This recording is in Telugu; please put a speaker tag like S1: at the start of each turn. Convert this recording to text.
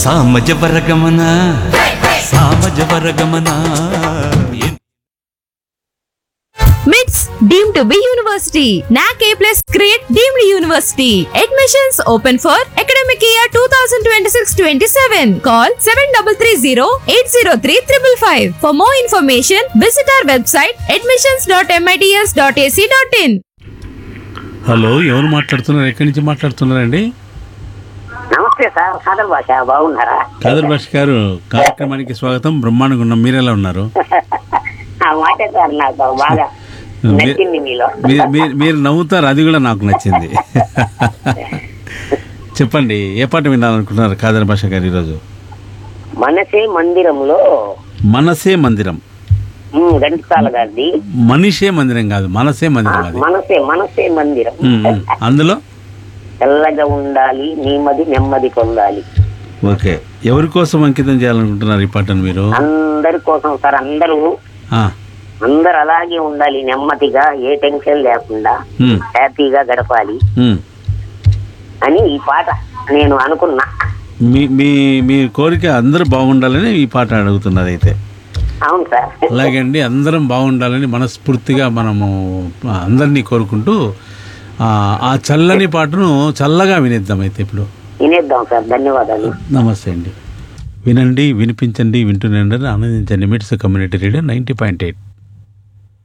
S1: సామజ వరగమన సామజ వరగమన
S2: MITS deemed to be university. NAC A plus grade deemed university. Admissions open for academic year 2026-27. Call 7330-803-555. For more information, visit our website admissions.mits.ac.in.
S3: Hello ఎవరు మాట్లాడుతున్నారు ఎక్కడి నుంచి మాట్లాడుతున్నారండి
S4: నమస్తే సార్ సాదర్ భాష బాగున్నారా
S3: కాదర్ భాష గారు కార్యక్రమానికి స్వాగతం బ్రహ్మాండంగా ఉన్నాం మీరు ఎలా ఉన్నారు
S4: ఆ మాట సార్ నాకు బాగా నచ్చింది మీలో
S3: మీ- మీ- మీరు నవ్వుతారు అది కూడా నాకు నచ్చింది చెప్పండి ఏ పాట వినాలనుకుంటున్నారు కాదర్ భాష గారు ఈరోజు
S4: మనసే మందిరంలో
S3: మనసే మందిరం
S4: ఉమ్, ఘంటసాల గారిది
S3: మనిషే మందిరం కాదు మనసే
S4: ఆ,
S3: మందిరం అది
S4: మనసే మనసే మందిరం
S3: ఉమ్, ఉమ్. అందులో
S4: తెల్లగా ఉండాలి నెమ్మది నెమ్మది పొందాలి
S3: ఓకే ఎవరి కోసం అంకితం చేయాలనుకుంటున్నారు ఈ పాటను మీరు
S4: అందరి కోసం సార్ అందరూ
S3: ఆ,
S4: అందరు అలాగే ఉండాలి నెమ్మదిగా ఏ టెన్షన్ లేకుండా
S3: ఉమ్,
S4: హ్యాపీగా గడపాలి
S3: ఉమ్.
S4: అని ఈ పాట నేను అనుకున్నా
S3: మీ మీ మీ కోరిక అందరూ బాగుండాలని ఈ పాట అడుగుతున్నది అయితే
S4: అవును సార్
S3: అలాగే అండి అందరం బాగుండాలని మనస్ఫూర్తిగా మనము అందరినీ కోరుకుంటూ ఆ, ఆ చల్లని పాటను చల్లగా వినేద్దాం అయితే ఇప్పుడు
S4: వినేద్దాం సార్ ధన్యవాదాలు
S3: నమస్తే అండి వినండి వినిపించండి వింటూనే ఉండండి ఆనందించండి MITS community radio ninety point eight